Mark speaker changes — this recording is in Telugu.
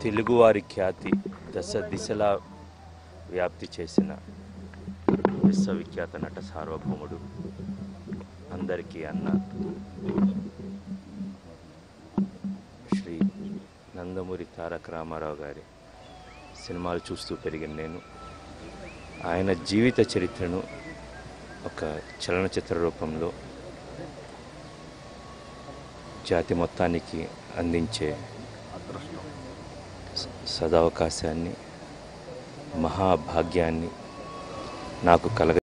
Speaker 1: తెలుగువారి ఖ్యాతి దశ దిశలా వ్యాప్తి చేసిన విశ్వవిఖ్యాత నట సార్వభౌముడు అందరికీ అన్న శ్రీ నందమూరి తారక రామారావు గారి సినిమాలు చూస్తూ పెరిగిన నేను ఆయన జీవిత చరిత్రను ఒక చలనచిత్ర రూపంలో జాతి మొత్తానికి అందించే స- సదవకాశాన్ని మహాభాగ్యాన్ని నాకు కలగ